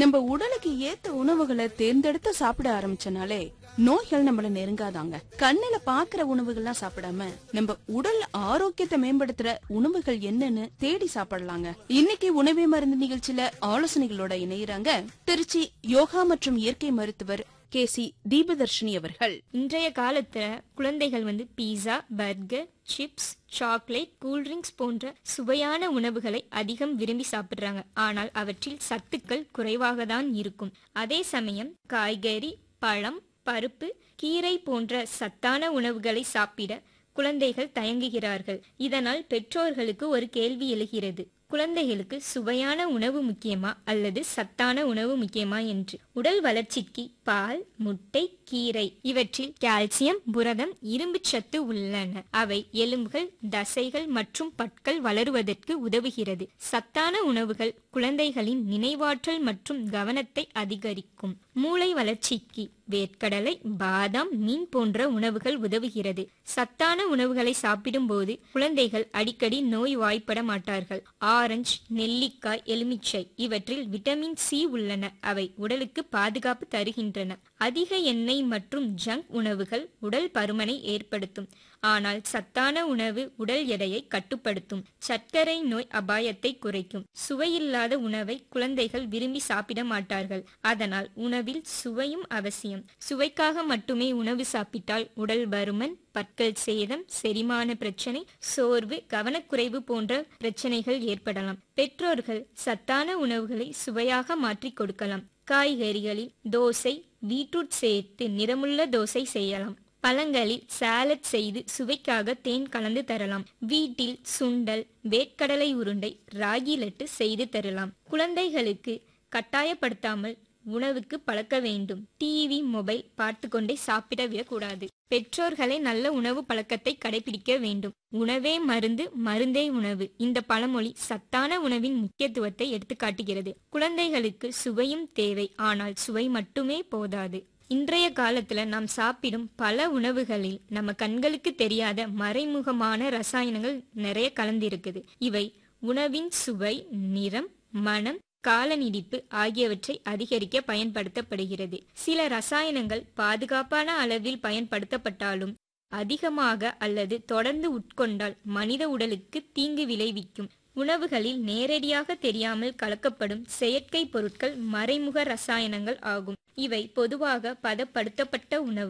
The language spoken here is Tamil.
நம்ம உடலுக்கு ஏத்த உணவுகளை தேர்ந்தெடுத்து சாப்பிட ஆரம்பிச்சனாலே நோய்கள் நம்மள நெருங்காதாங்க கண்ணுல பாக்குற உணவுகள்லாம் சாப்பிடாம நம்ம உடல் ஆரோக்கியத்தை மேம்படுத்துற உணவுகள் என்னன்னு தேடி சாப்பிடலாங்க இன்னைக்கு உணவே மருந்து நிகழ்ச்சியில ஆலோசனைகளோட இணையறாங்க திருச்சி யோகா மற்றும் இயற்கை மருத்துவர் கே சி தீபதர்ஷினி அவர்கள் இன்றைய காலத்துல குழந்தைகள் வந்து pizza burger chips chocolate cool drinks போன்ற சுவையான உணவுகளை அதிகம் விரும்பி சாப்பிடுறாங்க ஆனால் அவற்றில் சத்துக்கள் குறைவாக தான் இருக்கும் அதே சமயம் காய்கறி பழம் பருப்பு கீரை போன்ற சத்தான உணவுகளை சாப்பிட குழந்தைகள் தயங்குகிறார்கள் இதனால் பெற்றோர்களுக்கு ஒரு கேள்வி எழுகிறது குழந்தைகளுக்கு சுவையான உணவு முக்கியமா அல்லது சத்தான உணவு முக்கியமா என்று உடல் வளர்ச்சிக்கு பால் முட்டை கீரை இவற்றில் கால்சியம் புரதம் இரும்பு சத்து உள்ளன அவை எலும்புகள் தசைகள் மற்றும் பற்கள் வளருவதற்கு உதவுகிறது சத்தான உணவுகள் குழந்தைகளின் நினைவாற்றல் மற்றும் கவனத்தை அதிகரிக்கும் மூளை வளர்ச்சிக்கு வேர்க்கடலை பாதாம் மீன் போன்ற உணவுகள் உதவுகிறது சத்தான உணவுகளை சாப்பிடும்போது குழந்தைகள் அடிக்கடி நோய் வாய்ப்பட மாட்டார்கள் ஆரஞ்சு நெல்லிக்காய் எலுமிச்சை இவற்றில் விட்டமின் சி உள்ளன அவை உடலுக்கு பாதுகாப்பு தருகின்றன அதிக எண்ணெய் மற்றும் ஜங்க் உணவுகள் உடல் பருமனை ஏற்படுத்தும் ஆனால் சத்தான உணவு உடல் எடையை கட்டுப்படுத்தும் சர்க்கரை நோய் அபாயத்தை குறைக்கும் சுவையில்லாத உணவை குழந்தைகள் விரும்பி சாப்பிட மாட்டார்கள் அதனால் உணவில் சுவையும் அவசியம் சுவைக்காக மட்டுமே உணவு சாப்பிட்டால் உடல் பருமன் பற்கள் சேதம் செரிமான பிரச்சனை சோர்வு கவனக்குறைவு போன்ற பிரச்சனைகள் ஏற்படலாம் பெற்றோர்கள் சத்தான உணவுகளை சுவையாக மாற்றிக் கொடுக்கலாம் காய்கறிகளில் தோசை பீட்ரூட் சேர்த்து நிறமுள்ள தோசை செய்யலாம் பழங்களில் சாலட் செய்து சுவைக்காக தேன் கலந்து தரலாம் வீட்டில் சுண்டல் வேர்க்கடலை உருண்டை ராகி லட்டு செய்து தரலாம் குழந்தைகளுக்கு கட்டாயப்படுத்தாமல் உணவுக்கு பழக்க வேண்டும் டிவி மொபைல் பார்த்து கொண்டே சாப்பிட விடக்கூடாது பெற்றோர்களை நல்ல உணவு பழக்கத்தை கடைபிடிக்க வேண்டும் உணவே மருந்து மருந்தே உணவு இந்த பழமொழி சத்தான உணவின் முக்கியத்துவத்தை எடுத்துக்காட்டுகிறது குழந்தைகளுக்கு சுவையும் தேவை ஆனால் சுவை மட்டுமே போதாது இன்றைய காலத்துல நாம் சாப்பிடும் பல உணவுகளில் நம்ம கண்களுக்கு தெரியாத மறைமுகமான ரசாயனங்கள் நிறைய கலந்திருக்குது இவை உணவின் சுவை நிறம் மனம் கால நீடிப்பு ஆகியவற்றை அதிகரிக்க பயன்படுத்தப்படுகிறது சில ரசாயனங்கள் பாதுகாப்பான அளவில் பயன்படுத்தப்பட்டாலும் அதிகமாக அல்லது தொடர்ந்து உட்கொண்டால் மனித உடலுக்கு தீங்கு விளைவிக்கும் உணவுகளில் நேரடியாக தெரியாமல் கலக்கப்படும் செயற்கை பொருட்கள் மறைமுக ரசாயனங்கள் ஆகும் இவை பொதுவாக பதப்படுத்தப்பட்ட உணவு